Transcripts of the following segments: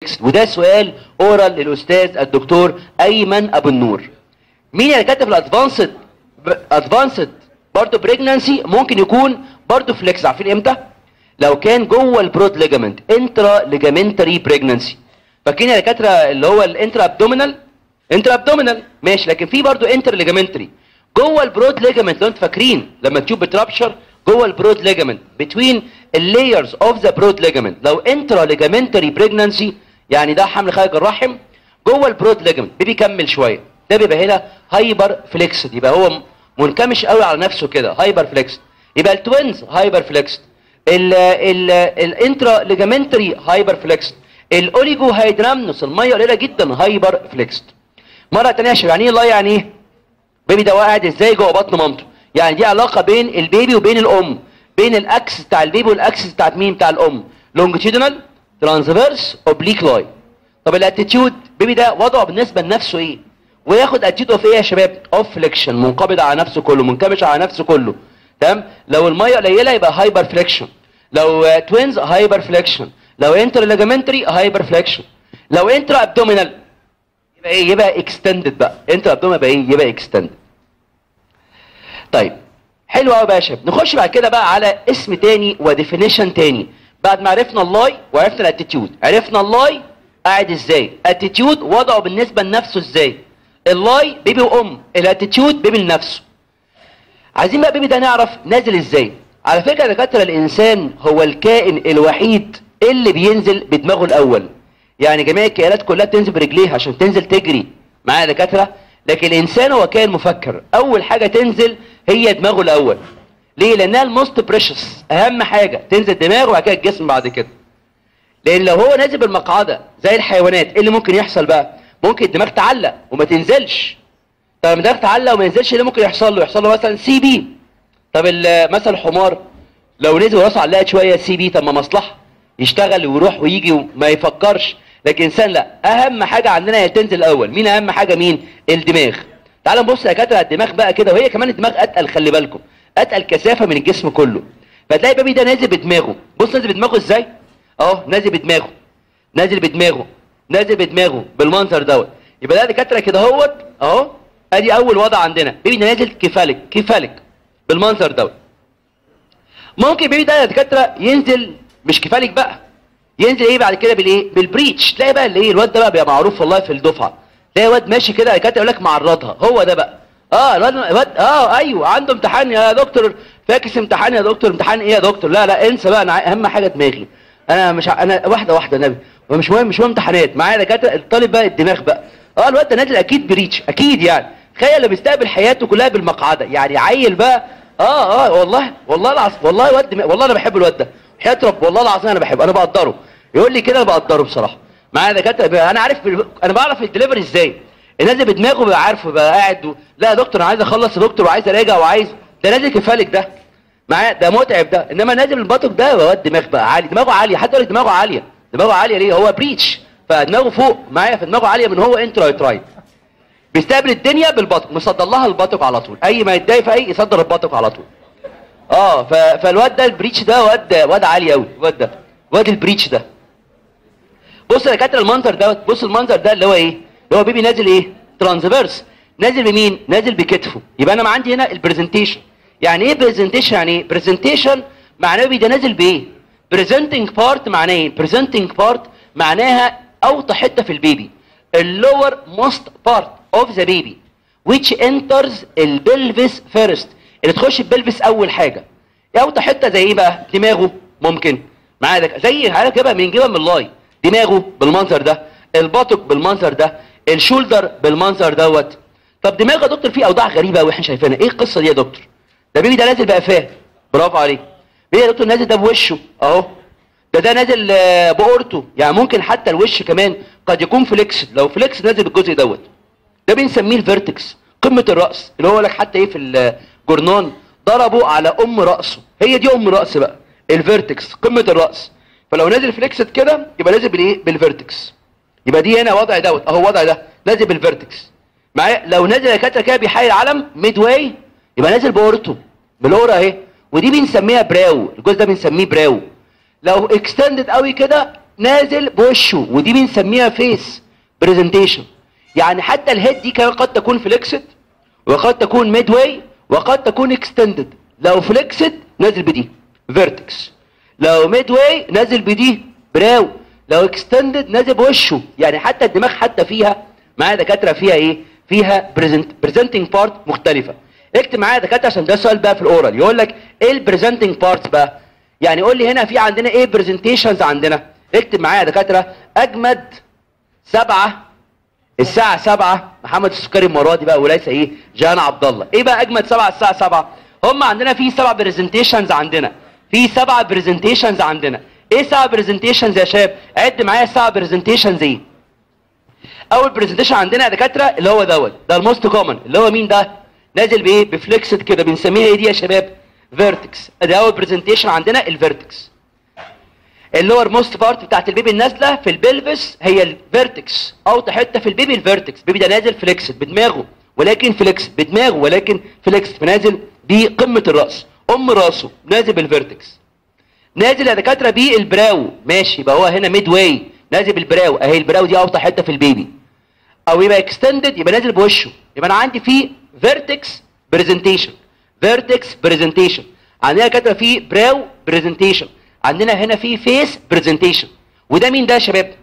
وده سؤال اورال للاستاذ الدكتور ايمن ابو النور مين اللي كاتب الادفانسد ادفانسد برضه بريجنانسي ممكن يكون برضه فليكس عارفين امتى لو كان جوه البرود ليجامنت انترا ليجامنتري بريجنانسي فاكرين يا دكاتره اللي هو الانترا ابدومينال انترا ابدومينال ماشي لكن في برضه انتر ليجامنتري جوه البرود ليجامنت لو انتوا فاكرين لما تشوف بترابشر جوه البرود ليجامنت بتوين اللايرز اوف ذا برود ليجامنت لو انترا ليجامنتري بريجنانسي يعني ده حمل خارج الرحم جوه البرود ليجامنت بيبي كمل شويه ده بيبقى هنا هايبر فليكسد يبقى هو منكمش قوي على نفسه كده هايبر فليكسد يبقى التوينز هايبر فليكسد ال ال الانترا ليجامنتري هايبر فليكسد الاوليجو هيدرامنوس الميه قليله جدا هايبر فليكسد مره ثانيه يا شباب يعني ايه الله يعني ايه بيبي ده قاعد ازاي جوه بطن مامته يعني دي علاقه بين البيبي وبين الام بين الاكسس بتاع البيبي والاكسس بتاعت مين بتاع الام لونجيتيودنال ترانسفيرس اوبليك لاين طب الاتيتيود بيبي ده وضعه بالنسبه لنفسه ايه وياخد اتيتيود اوف ايه يا شباب اوف فليكشن منقبض على نفسه كله منكمش على نفسه كله تمام لو الميه قليله يبقى هايبر فليكشن لو توينز هايبر فليكشن لو انتر ليجامنتري هايبر فليكشن لو انتر ابدومينال يبقى ايه يبقى اكستندد بقى انتر ابدومينال يبقى ايه يبقى اكستندد طيب حلو قوي بقى يا شباب نخش بعد كده بقى على اسم تاني وديفينيشن تاني بعد ما عرفنا اللاي وعرفنا الاتيتيود عرفنا اللاي قاعد ازاي اتيتيود وضعه بالنسبه لنفسه ازاي اللاي بيبي وام الاتيتيود بيبي لنفسه عايزين بقى بيبي ده نعرف نازل ازاي على فكره يا دكاتره الانسان هو الكائن الوحيد اللي بينزل بدماغه الاول يعني جميع الكائنات كلها بتنزل برجليها عشان تنزل تجري معايا يا دكاتره لكن الانسان هو كائن مفكر اول حاجه تنزل هي دماغه الاول ليه لانها الموست بريشس اهم حاجه تنزل دماغه وبعد كده الجسم بعد كده لان لو هو نازل بالمقعده زي الحيوانات ايه اللي ممكن يحصل بقى ممكن الدماغ تعلق وما تنزلش طب الدماغ تعلق وما ينزلش اللي ممكن يحصل له يحصل له مثلا سي بي طب مثلا الحمار لو نزل وراسه علقت شويه سي بي طب ما مصلحه يشتغل ويروح ويجي وما يفكرش لكن انسان لا اهم حاجه عندنا هي تنزل الاول مين اهم حاجه مين الدماغ تعال نبص يا دكاتره على الدماغ بقى كده وهي كمان الدماغ اتقل خلي بالكم اتقل كثافه من الجسم كله فتلاقي البيبي ده نازل بدماغه بص نازل بدماغه ازاي اهو نازل بدماغه نازل بدماغه نازل بدماغه بالمنظر دوت يبقى ده دكاتره كده اهوت اهو ادي اول وضع عندنا بيبي ده نازل كفالك كفالك بالمنظر دوت ممكن البيبي ده يا دكاتره ينزل مش كفالك بقى ينزل ايه بعد كده بالايه بالبريتش تلاقي بقى اللي ايه الواد ده بقى بيبقى معروف والله في الدفعه تلاقي واد ماشي كده دكاتره يقول لك معرضها هو ده بقى اه الواد الواد اه ايوه عنده امتحان يا دكتور فاكس امتحان يا دكتور امتحان ايه يا دكتور لا لا انسى بقى انا اهم حاجه دماغي انا مش ع... انا واحده واحده نبي ومش مهم مش مهم امتحانات معايا دكاتره الطالب بقى الدماغ بقى اه الواد ده نازل اكيد بريتش اكيد يعني تخيل اللي بيستقبل حياته كلها بالمقعده يعني عيل بقى اه اه والله والله العظيم والله واد دماغ والله انا بحب الواد ده حياه رب والله العظيم انا بحبه انا بقدره يقول لي كده انا بقدره بصراحه معايا دكاتره انا عارف انا بعرف الدليفري ازاي نازل بدماغه بقى عارفه بقى قاعد و... لا يا دكتور انا عايز اخلص يا دكتور وعايز اراجع وعايز ده نازل كفالك ده معايا ده متعب ده انما نازل البطق ده هو الدماغ بقى عالي دماغه عاليه حتى لو دماغه عاليه دماغه عاليه ليه هو بريتش فدماغه فوق معايا فدماغه عاليه من هو انترايترايت بيستقبل الدنيا بالبطق مصدر لها البطق على طول اي ما يتضايق في اي يصدر البطق على طول اه ف... فالواد ده البريتش ده واد واد عالي قوي الواد ده واد البريتش ده بص يا دكاتره المنظر دوت بص المنظر ده اللي هو ايه اللي هو بيبي نازل ايه ترانسفيرس نازل بمين نازل بكتفه يبقى انا ما عندي هنا البرزنتيشن يعني ايه برزنتيشن يعني ايه برزنتيشن معناه بيبي ده نازل بايه بريزنتنج بارت معناه ايه بريزنتنج بارت معناها اوطى حته في البيبي اللور موست بارت اوف ذا بيبي which enters البلفس فيرست اللي تخش البلفس اول حاجه اوطى حته زي ايه بقى دماغه ممكن معايا ده زي عارف كده من جبه من اللاي دماغه بالمنظر ده البطق بالمنظر ده الشولدر بالمنظر دوت طب دماغ يا دكتور فيه اوضاع غريبه قوي احنا شايفينها ايه القصه دي يا دكتور ده بيبي ده نازل بقفاه برافو عليك بيبي يا دكتور نازل ده بوشه اهو ده ده نازل باورته يعني ممكن حتى الوش كمان قد يكون فليكس لو فليكس نازل بالجزء دوت ده بنسميه الفيرتكس قمه الراس اللي هو لك حتى ايه في الجورنان ضربوا على ام راسه هي دي ام راس بقى الفيرتكس قمه الراس فلو نازل فليكسد كده يبقى نازل بالايه بالفيرتكس يبقى دي هنا وضع دوت اهو وضع ده نازل بالفيرتكس معايا لو نازل يا كاتره كده بيحيي العلم ميد واي يبقى نازل باورته بالاورا اهي ودي بنسميها براو الجزء ده بنسميه براو لو اكستندد قوي كده نازل بوشه ودي بنسميها فيس برزنتيشن يعني حتى الهيد دي كمان قد تكون فليكسد وقد تكون ميد واي وقد تكون اكستندد لو فليكسد نازل بدي فيرتكس لو ميد واي نازل بدي براو لو اكستندد نازل بوشه يعني حتى الدماغ حتى فيها معايا دكاتره فيها ايه فيها بريزنت بريزنتنج بارت مختلفه اكتب معايا دكاتره عشان ده سؤال بقى في الاورال يقول لك ايه البريزنتنج بارتس بقى يعني قول لي هنا في عندنا ايه برزنتيشنز عندنا اكتب معايا يا دكاتره اجمد سبعه الساعه سبعة محمد السكري المره دي بقى وليس ايه جان عبد الله ايه بقى اجمد سبعة الساعه سبعة هم عندنا في سبع برزنتيشنز عندنا في سبع برزنتيشنز عندنا ايه سبع برزنتيشنز يا شباب عد معايا السبع برزنتيشنز ايه اول برزنتيشن عندنا يا دكاتره اللي هو دوت ده الموست كومن اللي هو مين ده نازل بايه بفليكسد كده بنسميها ايه دي يا شباب فيرتكس ادي اول برزنتيشن عندنا الفيرتكس اللور موست بارت بتاعت البيبي النازله في البلفس هي الفيرتكس اوطى حته في البيبي الفيرتكس البيبي ده نازل فليكسد بدماغه ولكن فليكس بدماغه ولكن فليكس فنازل بقمه الراس ام راسه نازل بالفيرتكس نازل يا دكاتره بالبراو ماشي يبقى هو هنا ميد واي نازل بالبراو اهي البراو دي اوطى حته في البيبي او يبقى اكستندد يبقى نازل بوشه يبقى انا عندي في فيرتكس برزنتيشن فيرتكس برزنتيشن عندنا كاتبه في براو برزنتيشن عندنا هنا في فيس برزنتيشن وده مين ده يا شباب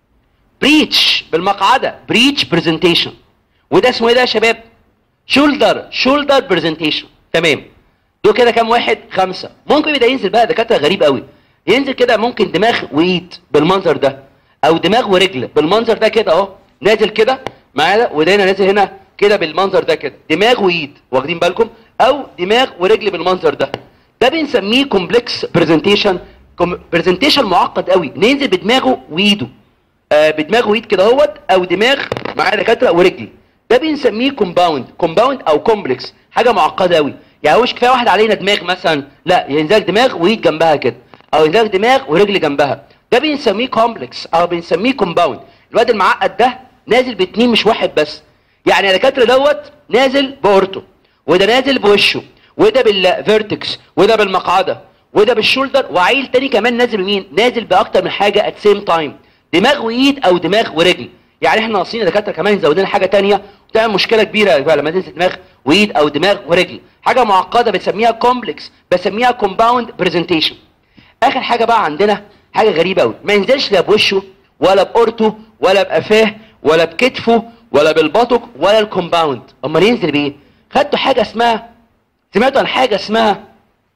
بريتش بالمقعده بريتش برزنتيشن وده اسمه ايه ده يا شباب شولدر شولدر برزنتيشن تمام دول كده كام واحد خمسة ممكن يبدا ينزل بقى دكاتره غريب قوي ينزل كده ممكن دماغ وايد بالمنظر ده او دماغ ورجل بالمنظر ده كده اهو نازل كده معانا وده هنا نازل هنا كده بالمنظر ده كده دماغ وايد واخدين بالكم او دماغ ورجل بالمنظر ده ده بنسميه كومبلكس برزنتيشن برزنتيشن معقد قوي ننزل بدماغه وايده آه بدماغه وايد كده اهوت او دماغ معاه دكاتره ورجل ده بنسميه كومباوند كومباوند او كومبلكس حاجه معقده قوي يعني مش كفايه واحد علينا دماغ مثلا لا ينزل دماغ وايد جنبها كده او ينزل دماغ ورجل جنبها ده بنسميه كومبلكس او بنسميه كومباوند الواد المعقد ده نازل باتنين مش واحد بس يعني الدكاتره دوت نازل باورته وده نازل بوشه وده بالفيرتكس وده بالمقعده وده بالشولدر وعيل تاني كمان نازل بمين نازل باكتر من حاجه ات سيم تايم دماغ وايد او دماغ ورجل يعني احنا ناقصين يا دكاتره كمان نزود لنا حاجه تانية وتعمل مشكله كبيره بقى لما تنزل دماغ وايد او دماغ ورجل حاجه معقده بنسميها كومبلكس بسميها كومباوند برزنتيشن اخر حاجه بقى عندنا حاجه غريبه قوي ما ينزلش لا بوشه ولا بقرته ولا بقفاه ولا بكتفه ولا بالبطق ولا الكومباوند امال ينزل بايه خدتوا حاجه اسمها سمعتوا عن حاجه اسمها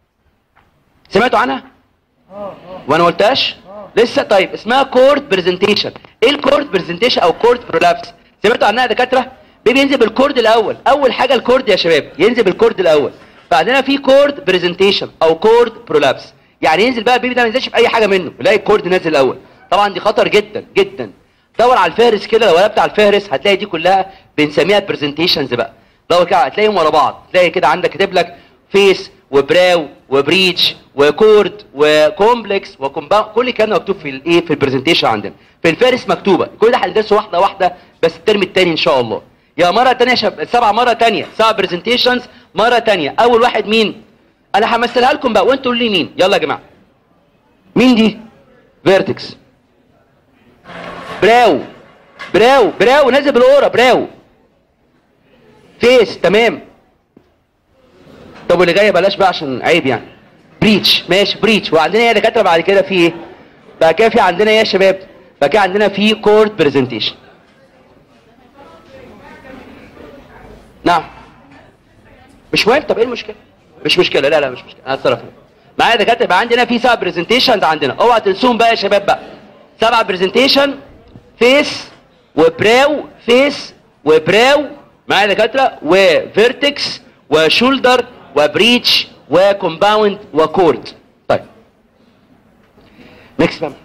سمعتوا عنها وانا قلتهاش لسه طيب اسمها كورد برزنتيشن ايه الكورد برزنتيشن او كورد برولابس سمعتوا عنها يا دكاتره بيبي ينزل بالكورد الاول اول حاجه الكورد يا شباب ينزل بالكورد الاول بعدين في كورد برزنتيشن او كورد برولابس يعني ينزل بقى البيبي ده ما ينزلش في اي حاجه منه يلاقي الكورد نازل الاول طبعا دي خطر جدا جدا دور على الفهرس كده لو قلبت على الفهرس هتلاقي دي كلها بنسميها برزنتيشنز بقى دور كده هتلاقيهم ورا بعض تلاقي كده عندك كاتب لك فيس وبراو وبريتش وكورد وكومبلكس وكومباوند كل الكلام ده مكتوب في الايه في البرزنتيشن عندنا في الفارس مكتوبه كل ده هندرسه واحده واحده بس الترم الثاني ان شاء الله يا مره ثانيه شب... سبع مره ثانيه سبع برزنتيشنز مره ثانيه اول واحد مين انا همثلها لكم بقى وانتوا قولوا لي مين يلا يا جماعه مين دي فيرتكس براو براو براو نازل بالاورا براو فيس تمام طب واللي جايه بلاش بقى عشان عيب يعني بريتش ماشي بريتش وعندنا ايه يا دكاتره بعد كده في ايه بعد كده في عندنا ايه يا شباب بعد كده عندنا في كورد برزنتيشن نعم مش مهم طب ايه المشكله مش مشكله لا لا مش مشكله انا هتصرف معايا يا دكاتره يبقى عندنا في سبع برزنتيشنز عندنا اوعى تنسوهم بقى يا شباب بقى سبع برزنتيشن فيس وبراو فيس وبراو معايا يا دكاتره وفيرتكس وشولدر وبريتش وكومباوند وكورد طيب نكست بقى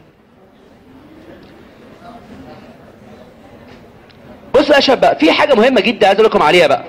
بصوا يا شباب بقى في حاجه مهمه جدا عايز اقول لكم عليها بقى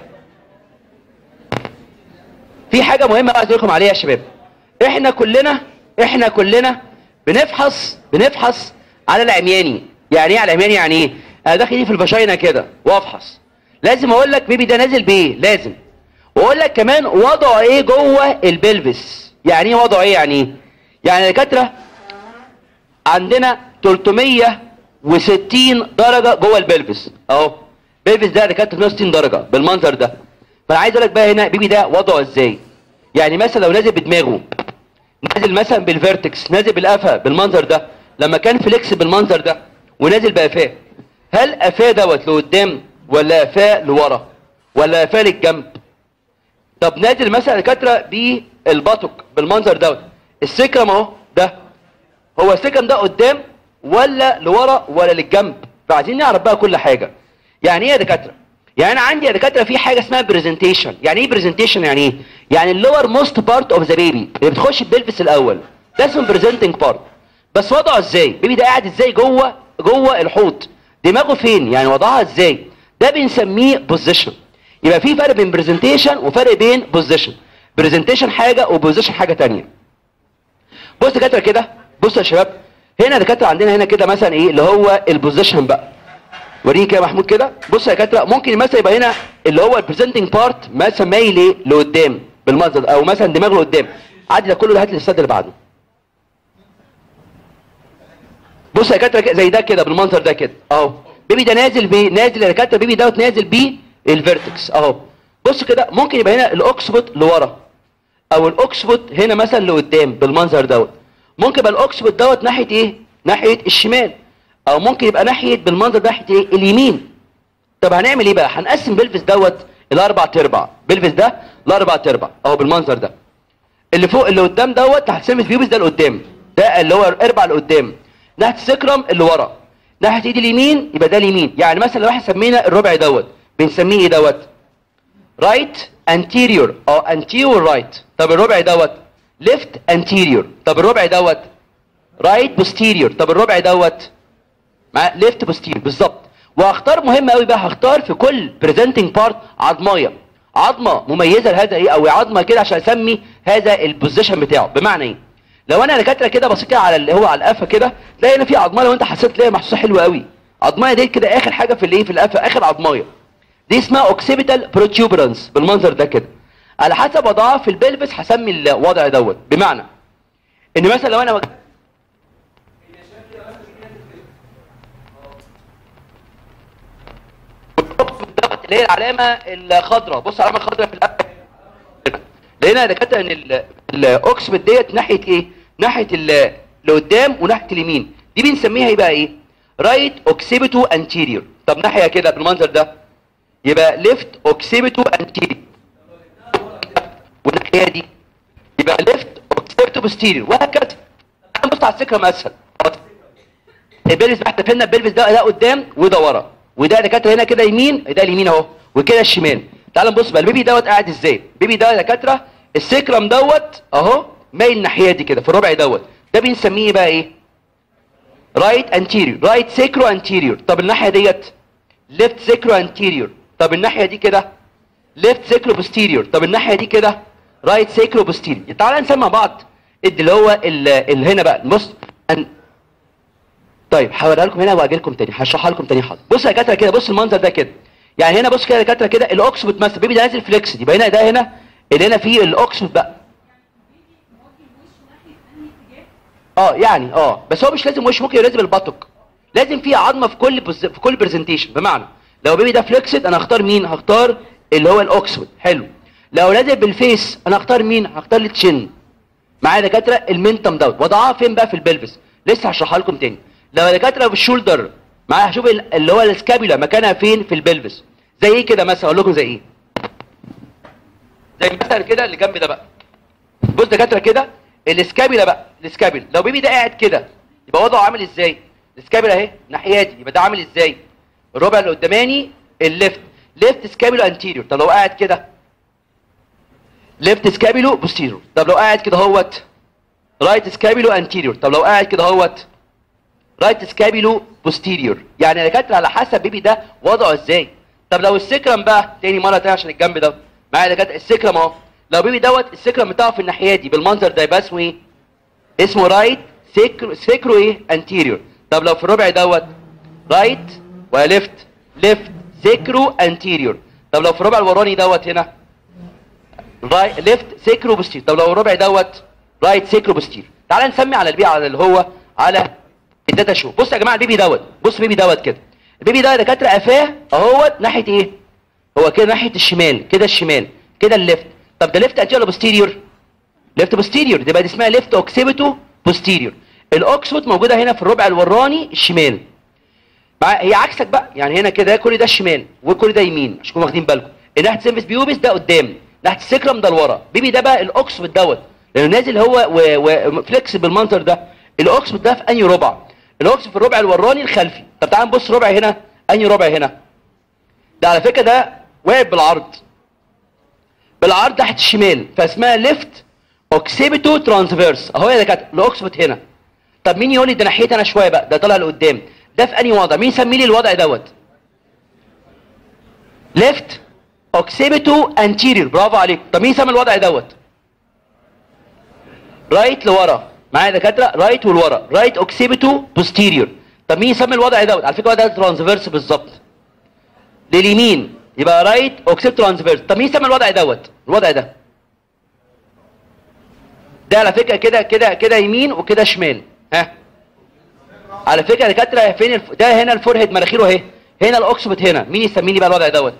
في حاجه مهمه عايز اقول لكم عليها يا شباب احنا كلنا احنا كلنا بنفحص بنفحص على العمياني يعني ايه على العمياني يعني ايه انا داخل ايدي في الفشاينه كده وافحص لازم اقول لك بيبي ده نازل بايه لازم واقول لك كمان وضعه ايه جوه البلفس يعني ايه وضعه ايه يعني ايه يعني يا دكاتره عندنا 360 درجه جوه البلفس اهو البلفس ده كانت 360 درجه بالمنظر ده فانا عايز اقول لك بقى هنا بيبي ده وضعه ازاي يعني مثلا لو نازل بدماغه نازل مثلا بالفيرتكس نازل بالقفا بالمنظر ده لما كان فليكس بالمنظر ده ونازل بقفاه هل قفاه دوت لقدام ولا قفاه لورا ولا قفاه للجنب طب نازل مثلا دكاتره بالبطق بالمنظر دوت السكرم اهو ده هو السكرم ده قدام ولا لورا ولا للجنب فعايزين نعرف بقى كل حاجه يعني ايه يا دكاتره يعني انا عندي يا دكاتره في حاجه اسمها برزنتيشن يعني ايه برزنتيشن يعني ايه يعني اللور موست بارت اوف ذا بيبي اللي بتخش بتلبس الاول ده اسمه بريزنتنج بارت بس وضعه ازاي البيبي ده قاعد ازاي جوه جوه الحوض دماغه فين يعني وضعها ازاي ده بنسميه بوزيشن يبقى في فرق بين برزنتيشن وفرق بين بوزيشن برزنتيشن حاجه وبوزيشن حاجه تانية بص يا دكاتره كده بصوا يا شباب هنا دكاتره عندنا هنا كده مثلا ايه اللي هو البوزيشن بقى وريني كده يا محمود كده بص يا دكاتره ممكن مثلا يبقى هنا اللي هو البريزنتنج بارت مثلا مايل ايه لقدام بالمنظر ده، او مثلا دماغه لقدام عادي ده كله هات لي السد اللي بعده بص يا دكاتره كده زي ده كده بالمنظر ده كده اهو بيبي ده نازل بيه نازل يا دكاتره بيبي دوت نازل بيه الفيرتكس اهو بص كده ممكن يبقى هنا الاوكسبوت لورا او الاوكسبوت هنا مثلا لقدام بالمنظر دوت ممكن يبقى الاوكسبوت دوت ناحيه ايه ناحيه الشمال او ممكن يبقى ناحيه بالمنظر ده ناحيه ايه اليمين طب هنعمل ايه بقى هنقسم بلفس دوت الاربع تربع بلفس ده الاربع تربع اهو بالمنظر ده اللي فوق اللي قدام دوت هتسمي الفيوبس ده لقدام ده اللي هو اربع لقدام ناحيه السكرم اللي ورا ناحيه ايد اليمين يبقى ده اليمين يعني مثلا لو احنا سمينا الربع دوت بنسميه ايه دوت رايت انتيريور او انتيريور رايت طب الربع دوت ليفت انتيريور طب الربع دوت رايت بوستيريور طب الربع دوت مع ليفت بوستيريور بالظبط وهختار مهم قوي بقى هختار في كل بريزنتنج بارت عظمايه عظمه مميزه لهذا ايه او عظمه كده عشان اسمي هذا البوزيشن بتاعه بمعنى ايه لو انا دكاتره كده بصيت كده على اللي هو على القفا كده تلاقي هنا في عظمه لو انت حسيت تلاقي محسوسه حلوه قوي عظمايه دي كده اخر حاجه في الايه في القفا اخر عظمايه دي اسمها اوكسيبيتال بروتيوبرانس بالمنظر ده كده على حسب وضعها في البلفس هسمي الوضع دوت بمعنى ان مثلا لو انا وج- دوت اللي هي العلامه الخضراء بص العلامه الخضراء في القفا لقينا يا دكاتره ان ال- الاوكسبت ديت ناحيه ايه ناحيه ال- لقدام وناحيه اليمين دي بنسميها يبقى ايه رايت اوكسيبيتو انتيريور طب ناحيه كده بالمنظر ده يبقى ليفت اوكسيبيتو انتيريور والناحيه دي يبقى ليفت اوكسيبيتو بوستيريور وهكذا نبص على السكه اسهل البلفس احنا اتفقنا البلفس ده ده قدام وده ورا وده دكاتره هنا كده يمين ده اليمين اهو وكده الشمال تعال نبص بقى البيبي دوت قاعد ازاي البيبي ده يا دكاتره السكرم دوت اهو مايل الناحيه دي كده في الربع دوت ده بنسميه بقى ايه رايت انتيريور رايت سيكرو انتيريور طب الناحيه ديت ليفت سيكرو انتيريور طب الناحيه دي كده ليفت سيكرو بوستيريور طب الناحيه دي كده رايت سيكرو بوستيريور تعالى نسمع بعض ادي اللي هو ال- اللي هنا بقى بص أن... طيب هوريها لكم هنا واجي لكم تاني هشرحها لكم تاني حاضر بص يا دكاتره كده بص المنظر ده كده يعني هنا بص كده يا دكاتره كده الاوكسبوت مثلا بيبي ده نازل فليكس يبقى هنا ده هنا اللي هنا فيه الاوكسبوت بقى اه يعني اه بس هو مش لازم وش ممكن لازم البطق لازم في عظمه في كل بز... في كل برزنتيشن بمعنى لو بيبي ده فليكسد انا هختار مين هختار اللي هو الاوكسفورد حلو لو نازل بالفيس انا هختار مين هختار التشن معايا يا دكاتره المنتم دوت وضعها فين بقى في البلفس لسه هشرحها لكم تاني لو يا دكاتره في الشولدر معايا هشوف ال- اللي هو السكابيولا مكانها فين في البلفس زي ايه كده مثلا اقول لكم زي ايه زي مثلا كده اللي جنب ده بقى بص دكاتره كده الاسكابيلا بقى الاسكابيلا لو بيبي ده قاعد كده يبقى وضعه عامل ازاي الاسكابيلا اهي ناحيه دي يبقى ده عامل ازاي الربع اللي قداماني الليفت ليفت سكابيلو انتيريور طب لو قاعد كده ليفت سكابيلو بوستيريور طب لو قاعد كده اهوت رايت سكابيلو انتيريور طب لو قاعد كده اهوت رايت سكابيلو بوستيريور يعني يا دكاتره على حسب بيبي ده وضعه ازاي طب لو السكرم بقى تاني مره تاني عشان الجنب ده معايا يا دكاتره السكرم اهو لو بيبي دوت السكرم بتاعه في الناحيه دي بالمنظر ده يبقى اسمه ايه اسمه رايت سيكرو سيكرو ايه انتيريور طب لو في الربع دوت رايت وليفت ليفت سيكرو انتيريور طب لو في الربع الوراني دوت هنا رايت ليفت سيكرو بوستير طب لو الربع دوت رايت سيكرو بوستير تعال نسمي على البيع على اللي هو على الداتا شو بص يا جماعه البيبي دوت بص البيبي دوت كده البيبي ده يا دكاتره قفاه اهوت ناحيه ايه هو كده ناحيه الشمال كده الشمال كده الليفت طب ده ليفت انتيريور ولا بوستيريور ليفت بوستيريور دي بقى دي اسمها ليفت اوكسيبيتو بوستيريور الاوكسفوت موجوده هنا في الربع الوراني الشمال مع هي عكسك بقى يعني هنا كده كل ده الشمال وكل ده يمين عشان تكونوا واخدين بالكم ناحيه سيرفيس بيوبس ده قدام ناحيه السكرم ده لورا بيبي ده بقى الاوكسفوت دوت لانه نازل هو وفليكس بالمنظر ده الاوكسفوت ده في انهي ربع الاوكسفوت في الربع الوراني الخلفي طب تعال نبص ربع هنا انهي ربع هنا ده على فكره ده واقف بالعرض بالعرض تحت الشمال فاسمها ليفت اوكسيبيتو ترانسفيرس اهو يا دكاتره الاوكسفوت هنا طب مين يقول لي ده ناحيتي انا شويه بقى ده طالع لقدام ده في انهي وضع مين يسمي لي الوضع دوت ليفت اوكسيبيتو انتيريور برافو عليك طب مين يسمي الوضع دوت رايت لورا معايا يا دكاتره رايت ولورا رايت اوكسيبيتو بوستيريور طب مين يسمي الوضع دوت على فكره الوضع ده ترانسفيرس بالظبط لليمين يبقى رايت اوكسيبيتو ترانسفيرس طب مين يسمي الوضع دوت الوضع ده ده على فكره كده كده كده يمين وكده شمال ها على فكره يا دكاتره فين الف... ده هنا الفورهيد مناخيره اهي هنا الاوكسبت هنا مين يسميني بقى الوضع دوت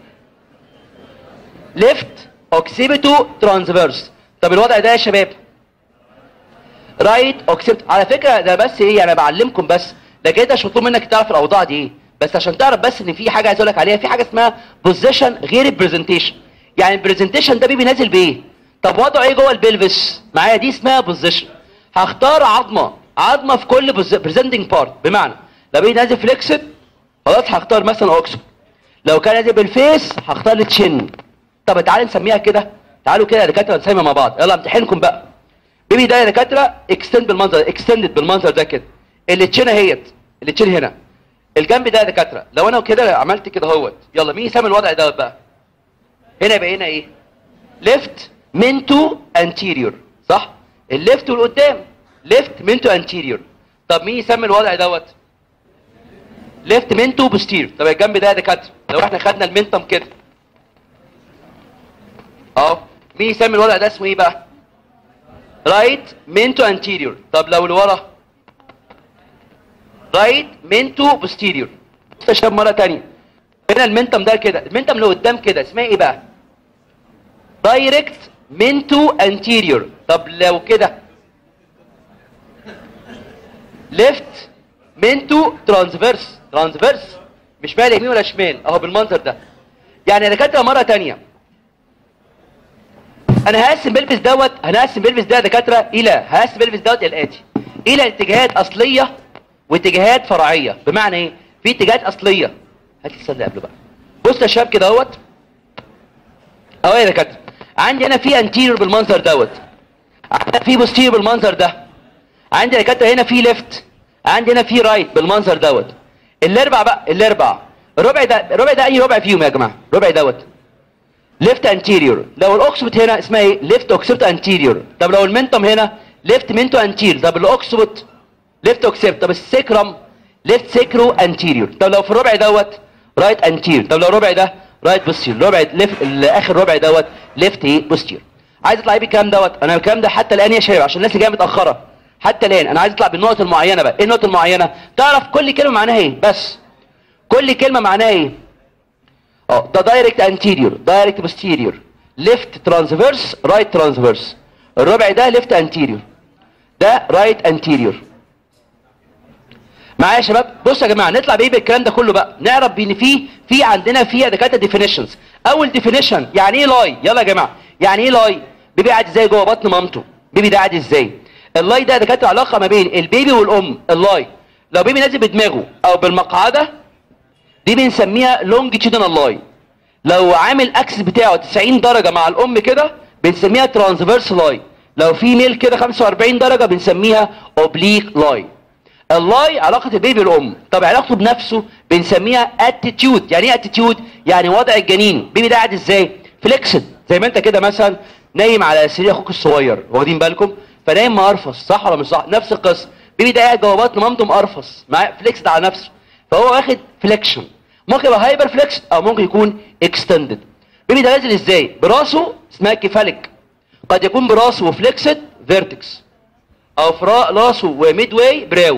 ليفت اوكسيبيتو ترانسفيرس طب الوضع ده يا شباب رايت اوكسيبت على فكره ده بس ايه انا بعلمكم بس ده كده مش مطلوب منك تعرف الاوضاع دي ايه بس عشان تعرف بس ان في حاجه عايز اقول لك عليها في حاجه اسمها بوزيشن غير البرزنتيشن يعني البرزنتيشن ده بيبي نازل بايه طب وضعه ايه جوه البلفس معايا دي اسمها بوزيشن هختار عظمه عظمه في كل بريزنتنج بارت بمعنى لو بيجي نازل فليكسد خلاص هختار مثلا اوكسو لو كان نازل بالفيس هختار التشن طب تعالى نسميها كده تعالوا كده يا دكاتره نسميها مع بعض يلا امتحنكم بقى بيبي ده يا دكاتره اكستند بالمنظر اكستندد بالمنظر ده كده التشن اهيت التشن هنا الجنب ده يا دكاتره لو انا كده عملت كده اهوت يلا مين يسمي الوضع دوت بقى هنا يبقى هنا ايه ليفت منتو انتيريور صح الليفت والقدام ليفت منتو انتيريور طب مين يسمي الوضع دوت ليفت منتو بوستيريور طب الجنب ده يا دكاتره لو احنا خدنا المنتم كده اهو مين يسمي الوضع ده اسمه ايه بقى رايت منتو انتيريور طب لو لورا رايت منتو بوستيريور استشهد مره تانية هنا المنتم ده كده المنتم اللي قدام كده اسمها ايه بقى دايركت منتو انتيريور طب لو كده ليفت منتو ترانسفيرس ترانسفيرس مش مال يمين ولا شمال اهو بالمنظر ده يعني يا دكاتره مره تانية انا هقسم بلبس دوت انا هقسم بلبس ده يا دكاتره الى هقسم بلبس دوت الى الاتي الى اتجاهات اصليه واتجاهات فرعيه بمعنى ايه في اتجاهات اصليه هات لي السؤال اللي قبله بقى بص يا شباب كده اهوت اهو يا دكاتره عندي هنا في انتيريور بالمنظر دوت عندي في بوستيريور بالمنظر ده عندي يا دكاتره هنا في ليفت عندي هنا في رايت بالمنظر دوت الاربع بقى الاربع الربع ده الربع ده اي ربع فيهم يا جماعه الربع دوت ليفت انتيريور لو الاوكسبت هنا اسمها ايه ليفت اوكسبت انتيريور طب لو المنتم هنا ليفت منتو انتيريور طب الاوكسبت ليفت اوكسبت طب السكرم ليفت سيكرو انتيريور طب لو في الربع دوت رايت انتيريور طب لو الربع ده رايت بوستيريور الربع ليفت اخر ربع دوت ليفت ايه بوستيريور عايز اطلع ايه بالكلام دوت انا الكلام ده حتى الان يا شباب عشان الناس اللي جايه متاخره حتى الان انا عايز اطلع بالنقط المعينه بقى ايه النقط المعينه تعرف كل كلمه معناها ايه بس كل كلمه معناها ايه اه ده دايركت انتيريور دايركت بوستيريور ليفت ترانسفيرس رايت ترانسفيرس الربع ده ليفت انتيريور ده رايت انتيريور معايا يا شباب بصوا يا جماعه نطلع بايه بالكلام ده كله بقى نعرف بان في في عندنا في دكاتره ديفينيشنز اول ديفينيشن يعني ايه لاي يلا يا جماعه يعني ايه لاي بيبي قاعد ازاي جوه بطن مامته بيبي ده قاعد ازاي اللاي ده دكاتره علاقه ما بين البيبي والام اللاي لو بيبي نازل بدماغه او بالمقعده دي بنسميها لونجيتيودنال لاي لو عامل اكسس بتاعه 90 درجه مع الام كده بنسميها ترانسفيرس لاي لو في ميل كده 45 درجه بنسميها اوبليك لاي اللاي علاقه البيبي بالام طب علاقته بنفسه بنسميها اتيتيود يعني ايه اتيتيود يعني وضع الجنين بيبي ده قاعد ازاي فليكسد زي ما انت كده مثلا نايم على سرير اخوك الصغير واخدين بالكم فنايم مقرفص صح ولا مش صح نفس القصه بيبي ده قاعد جوه بطن مامته مقرفص معاه فليكسد على نفسه فهو واخد فليكشن ممكن يبقى هايبر فليكس او ممكن يكون اكستندد بيبي ده نازل ازاي براسه اسمها كيفاليك قد يكون براسه فليكسد فيرتكس او في راسه وميد واي براو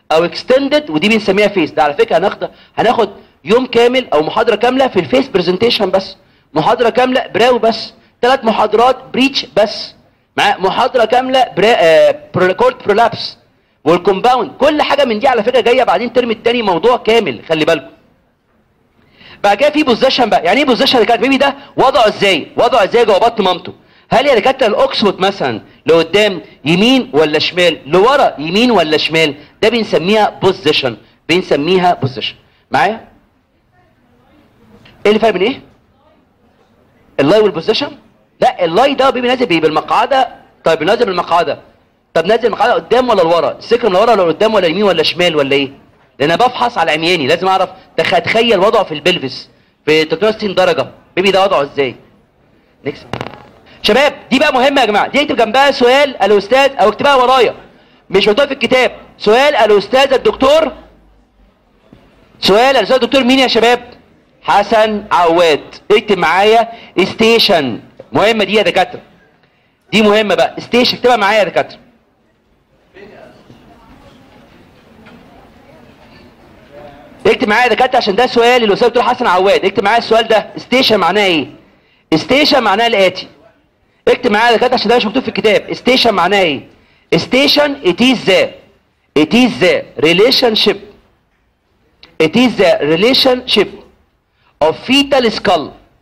او اكستندد ودي بنسميها فيس ده على فكره هناخد هناخد يوم كامل او محاضره كامله في الفيس برزنتيشن بس محاضره كامله براو بس ثلاث محاضرات بريتش بس مع محاضره كامله برا آه كورد برولابس والكومباوند كل حاجه من دي على فكره جايه بعدين الترم الثاني موضوع كامل خلي بالكم بعد كده في بوزيشن بقى يعني ايه بوزيشن اللي كانت بيبي ده وضعه ازاي وضعه ازاي جوه بطن مامته هل يا دكاتره الاوكسفورد مثلا لقدام يمين ولا شمال لورا يمين ولا شمال ده بنسميها بوزيشن بنسميها بوزيشن معايا ايه اللي فرق بين ايه اللاي والبوزيشن لا اللاي ده بيبي نازل بيه بالمقعده طيب نازل بالمقعده طب نازل المقعده قدام ولا لورا السكر من ورا ولا قدام ولا يمين ولا شمال ولا ايه لان انا بفحص على عمياني لازم اعرف تخ- اتخيل وضعه في البلفس في 360 درجه بيبي ده وضعه ازاي نكسب شباب دي بقى مهمه يا جماعه دي اكتب جنبها سؤال الاستاذ او اكتبها ورايا مش مكتوب في الكتاب سؤال الاستاذ الدكتور سؤال الاستاذ الدكتور مين يا شباب حسن عواد اكتب معايا ستيشن مهمه دي يا دكاتره دي مهمه بقى ستيشن اكتبها معايا يا دكاتره اكتب معايا يا دكاتره عشان ده سؤال الاستاذ الدكتور حسن عواد اكتب معايا السؤال ده ستيشن معناه ايه ستيشن معناه الاتي اكتب معايا يا دكاتره عشان ده مش مكتوب في الكتاب ستيشن معناه ايه ستيشن it is the it is the relationship it is the relationship of fetal skull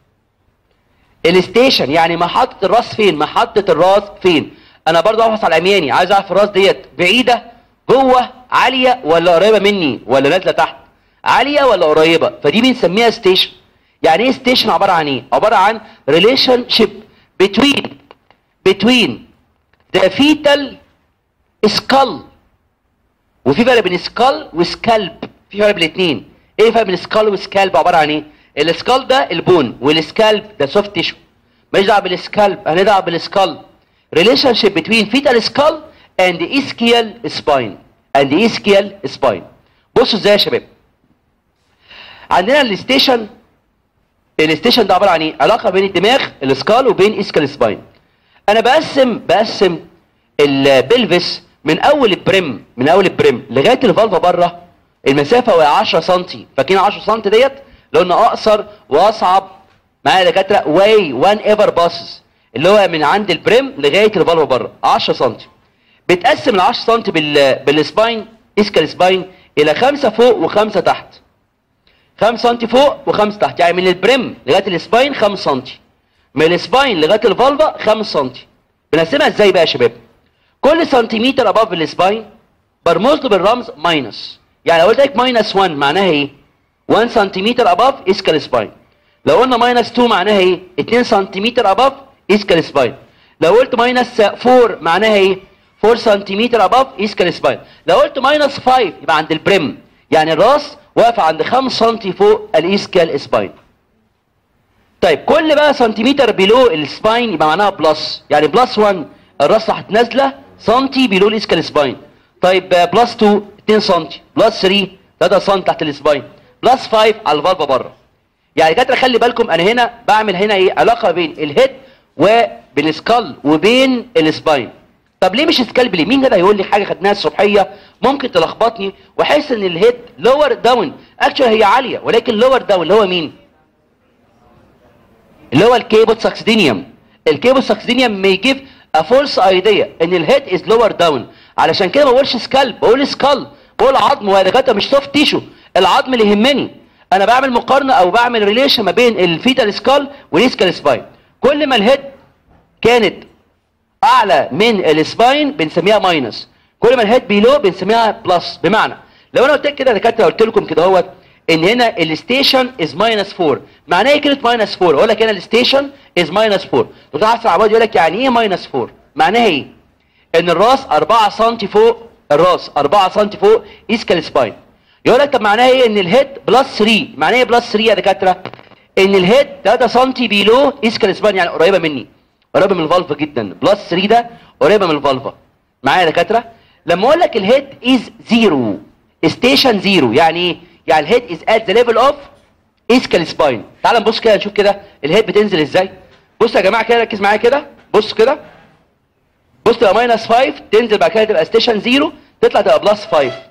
الستيشن يعني محطة الراس فين محطة الراس فين انا برضو افحص على عمياني عايز اعرف الراس ديت بعيدة جوه عالية ولا قريبة مني ولا نازلة تحت عالية ولا قريبة فدي بنسميها ستيشن يعني ايه ستيشن عبارة عن ايه عبارة عن relationship between between the fetal skull وفي فرق بين سكال وسكالب في فرق بين الاثنين ايه الفرق بين سكال وسكالب عباره عن ايه السكال ده البون والسكالب ده سوفت تيشو ماليش دعوه بالسكالب هندعوه بالسكال ريليشن شيب بتوين فيتال سكال اند اسكيال سباين اند اسكيال سباين بصوا ازاي يا شباب عندنا الستيشن الستيشن ده عباره عن ايه علاقه بين الدماغ السكال وبين اسكال سباين انا بقسم بقسم البلفس من اول البريم من اول البريم لغايه الفالفا بره المسافه وهي 10 سم فاكرين 10 سم ديت لو انه اقصر واصعب معايا يا دكاتره واي وان ايفر باسز اللي هو من عند البريم لغايه الفالفا بره 10 سم بتقسم ال 10 سم بال بالسباين اسكال سباين الى خمسه فوق وخمسه تحت 5 سم فوق و5 تحت يعني من البريم لغايه السباين 5 سم من السباين لغايه الفالفا 5 سم بنقسمها ازاي بقى يا شباب كل سنتيمتر اباف السباين برمز له بالرمز ماينس يعني لو قلت لك ماينس 1 معناها ايه 1 سنتيمتر اباف اسكال سباين لو قلنا ماينس 2 معناها ايه 2 سنتيمتر اباف اسكال سباين لو قلت ماينس 4 معناها ايه 4 سنتيمتر اباف اسكال سباين لو قلت ماينس 5 يبقى عند البريم يعني الراس واقفه عند 5 سم فوق الاسكال سباين طيب كل بقى سنتيمتر بيلو السباين يبقى معناها بلس يعني بلس 1 الراس راحت نازله سنتي بيلو الاسكال سباين طيب بلس 2 2 سم بلس 3 3 سم تحت السباين بلس 5 على الفالفا بره يعني كده خلي بالكم انا هنا بعمل هنا ايه علاقه بين الهيد وبين السكال وبين السباين طب ليه مش سكالب ليه مين كده يقول لي حاجه خدناها الصبحيه ممكن تلخبطني واحس ان الهيد لور داون اكشن هي عاليه ولكن لور داون اللي هو مين اللي هو الكيبل ساكسدينيوم الكيبل ساكسدينيوم may give a false idea ان الهيد is lower down علشان كده ما بقولش سكالب بقول سكال بقول عظم وهي دكاتره مش سوفت تيشو العظم اللي يهمني انا بعمل مقارنه او بعمل ريليشن ما بين الفيتال سكال والاسكال سباين كل ما الهيد كانت اعلى من السباين بنسميها ماينس كل ما الهيد بيلو بنسميها بلس بمعنى لو انا قلت لك كده يا دكاتره قلت لكم كده اهوت ان هنا الستيشن از ماينس 4 معناه ايه كلمه ماينس 4 اقول لك هنا الستيشن از ماينس 4 دكتور حسن عباد يقول لك يعني ايه ماينس 4 معناها ايه ان الراس 4 سم فوق الراس 4 سم فوق اسكال سباين يقول لك طب معناها ايه ان الهيد بلس 3 معناها ايه بلس 3 يا دكاتره ان الهيد 3 سم بيلو اسكال سباين يعني قريبه مني قريبه من الفالفا جدا بلس 3 ده قريبه من الفالفا معايا يا دكاتره لما اقول لك الهيد از زيرو ستيشن زيرو يعني ايه يعني الهيد از ات ذا ليفل اوف اسكال سباين تعال نبص كده نشوف كده الهيد بتنزل ازاي بص يا جماعه كده ركز معايا كده بص كده بص تبقى ماينس 5 تنزل بعد كده تبقى ستيشن زيرو تطلع تبقى بلس 5